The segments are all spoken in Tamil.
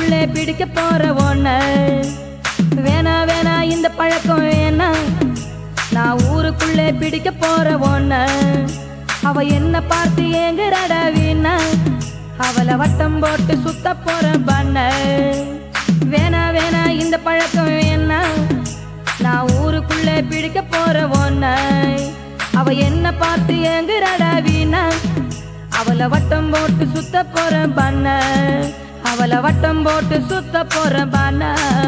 ஊருக்குள்ளே பிடிக்க போற ஒன்ன வேணா வேணா இந்த பழக்கம் வேணா நான் ஊருக்குள்ளே பிடிக்க போற ஒன்ன அவ என்ன பார்த்து ஏங்குறாடா வீணா அவளை வட்டம் போட்டு சுத்த போற பண்ண வேணா வேணா இந்த பழக்கம் வேணா நான் ஊருக்குள்ளே பிடிக்க போற ஒன்ன அவ என்ன பார்த்து ஏங்குறாடா வீணா அவளை வட்டம் போட்டு சுத்த போற பண்ண அவளை வட்டம் போட்டு சுத்த போற பண்ண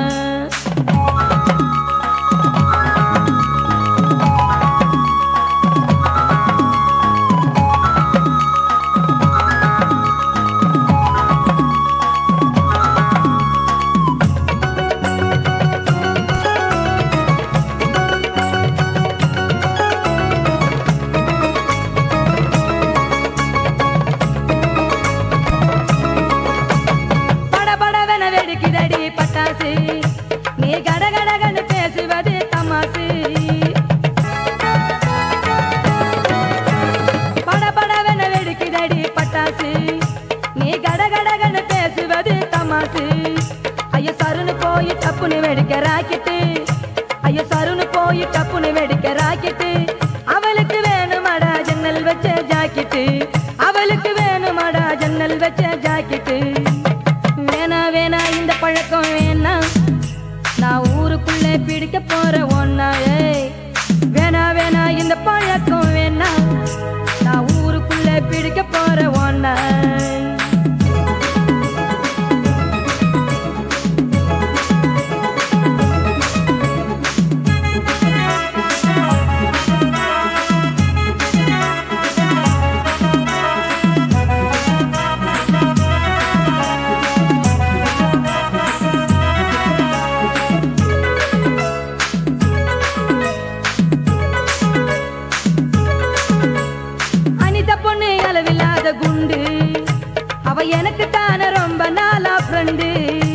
படபடவென வெடிக்குதடி பட்டாசு நீ கடகடகன்னு பேசுவது தமாசு படபடவென வெடிக்குதடி பட்டாசு நீ கடகடகன்னு பேசுவது தமாசு ஐயோ சருன்னு போய் தப்புன்னு வெடிக்க ராக்கெட்டு ஐயோ சருன்னு போய் தப்புன்னு வெடிக்க ராக்கெட்டு அவளுக்கு வேணுமாடா ஜன்னல் வச்ச ஜாக்கெட்டு அவளுக்கு வேணுமாடா ஜன்னல் வச்ச ஜாக்கெட்டு வேணா வேணா இந்த பழக்கம் வேணா நான் ஊருக்குள்ளே பிடிக்க போற ஒன்னா ஏய் வேணா வேணா இந்த பழக்கம் வேணா நான் ஊருக்குள்ளே பிடிக்க போற ஒன்னா அனிதா பொண்ணு அளவில்லாத குண்டு அவ எனக்கு தான ரொம்ப நாளா ஃப்ரெண்டு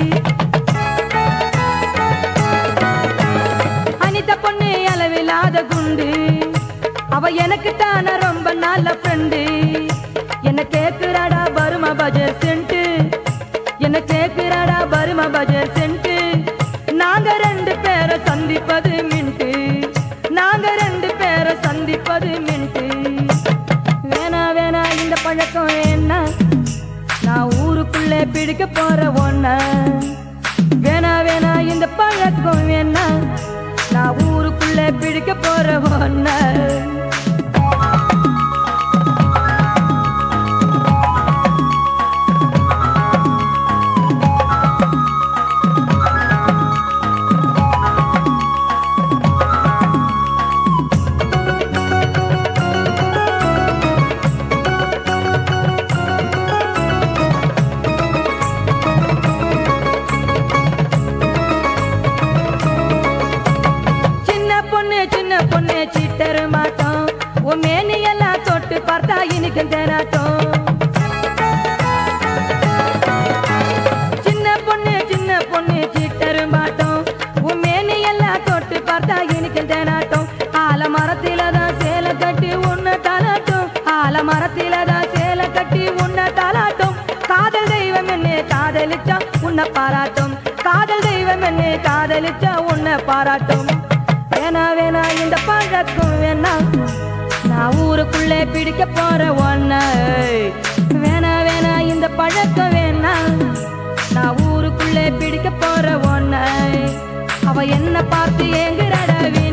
அனிதா பொண்ணு அளவில்லாத குண்டு அவ எனக்கு தான ரொம்ப நாள ஃப்ரெண்டு என்ன கேக்குறாடா பருமா பஜர் சென்ட்டு என்ன கேக்குறாடா பருமா பஜர் சென்ட்டு நாங்க ரெண்டு பேரை சந்திப்பது மின்ட்டு நாங்க ரெண்டு பேரை சந்திப்பது மின்ட்டு வேணா வேணா இந்த பழக்கம் வேணா நான் ஊருக்குள்ளே பிடிக்க போற ஒன்ன வேணா வேணா இந்த பழக்கம் வேணா நான் ஊருக்குள்ளே பிடிக்க போற ஒன்ன சின்ன பொண்ணு சின்ன பொண்ணு சிட்டரு மாட்டோம் உன் மேனி எல்லாம் தொட்டு பார்த்தா இனிக்கும் தேனாட்டம் சின்ன பொண்ணு சின்ன பொண்ணு சிட்டரு மாட்டோம் உன் மேனி எல்லாம் தொட்டு பார்த்தா இனிக்கும் தேனாட்டம் ஆல மரத்தில தான் சேலை கட்டி உன்னை தாளாட்டும் ஆல மரத்தில தான் சேலை கட்டி உன்னை தாளாட்டும் காதல் தெய்வம் என்ன காதலிச்சா உன்னை பாராட்டும் காதல் தெய்வம் என்ன காதலிச்சா உன்னை பாராட்டும் வேணா வேணா இந்த பழக்கம் வேணா நான் ஊருக்குள்ளே பிடிக்க போற ஒன்ன வேணா வேணா இந்த பழக்கம் வேணா நான் ஊருக்குள்ளே பிடிக்க போற ஒன்ன அவ என்ன பார்த்து ஏங்குறாடா வீணா